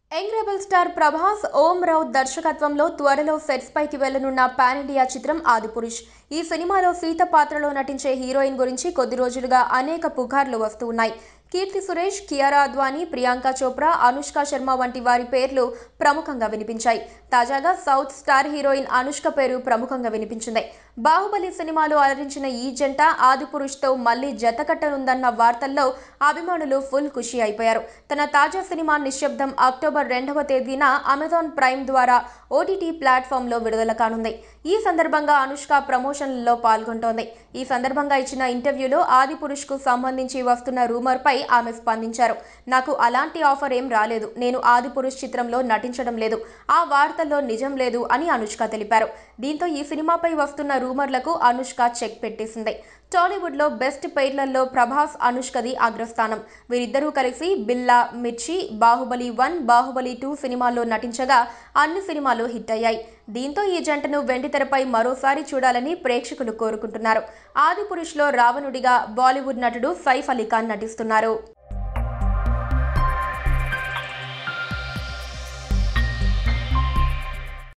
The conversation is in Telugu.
young rebel star Prabhas Om Raut దర్శకత్వంలో త్వరలో సెట్స్ పైకి వెళ్లనున్న పాన్ ఇండియా చిత్రం ఆదిపురుష్ ఈ సినిమాలో సీత పాత్రలో నటించే హీరోయిన్ గురించి కొద్ది రోజులుగా అనేక పుకార్లు వస్తూ ఉన్నాయి కీర్తి సురేష్ కియారా అద్వానీ ప్రియాంక చోప్రా అనుష్క శర్మ వంటి వారి పేర్లు ప్రముఖంగా వినిపించాయి తాజాగా సౌత్ స్టార్ హీరోయిన్ అనుష్క పేరు ప్రముఖంగా వినిపించింది బాహుబలి సినిమాలో అలరించిన ఈ జంట ఆదిపురుష్తో మళ్లీ జతకట్టనుందన్న వార్తల్లో అభిమానులు ఫుల్ ఖుషి అయిపోయారు తన తాజా సినిమా నిశ్శబ్దం అక్టోబర్ రెండవ తేదీన అమెజాన్ ప్రైమ్ ద్వారా ఓటీటీ ప్లాట్ఫామ్లో విడుదల కానుంది ఈ సందర్భంగా అనుష్క ప్రమోషన్లలో పాల్గొంటోంది ఈ సందర్భంగా ఇచ్చిన ఇంటర్వ్యూలో ఆదిపురుష్కు సంబంధించి వస్తున్న రూమర్పై ఆమె స్పందించారు నాకు అలాంటి ఆఫర్ ఏం రాలేదు నేను ఆదిపురుష్ చిత్రంలో నటించడం లేదు ఆ వార్తల్లో నిజం లేదు అని అనుష్క తెలిపారు దీంతో ఈ సినిమాపై వస్తున్న రూమర్లకు అనుష్క చెక్ పెట్టేసింది టాలీవుడ్లో బెస్ట్ పెయిర్లలో ప్రభాస్ అనుష్కది అగ్రస్థానం వీరిద్దరూ కలిసి బిల్లా మిర్చి బాహుబలి వన్ బాహుబలి టూ సినిమాల్లో నటించగా అన్ని సినిమాలు హిట్ అయ్యాయి దీంతో ఈ జంటను వెండితెరపై మరోసారి చూడాలని ప్రేక్షకులు కోరుకుంటున్నారు ఆదిపురుష్లో రావణుడిగా బాలీవుడ్ నటుడు సైఫ్ అలీ ఖాన్ నటిస్తున్నారు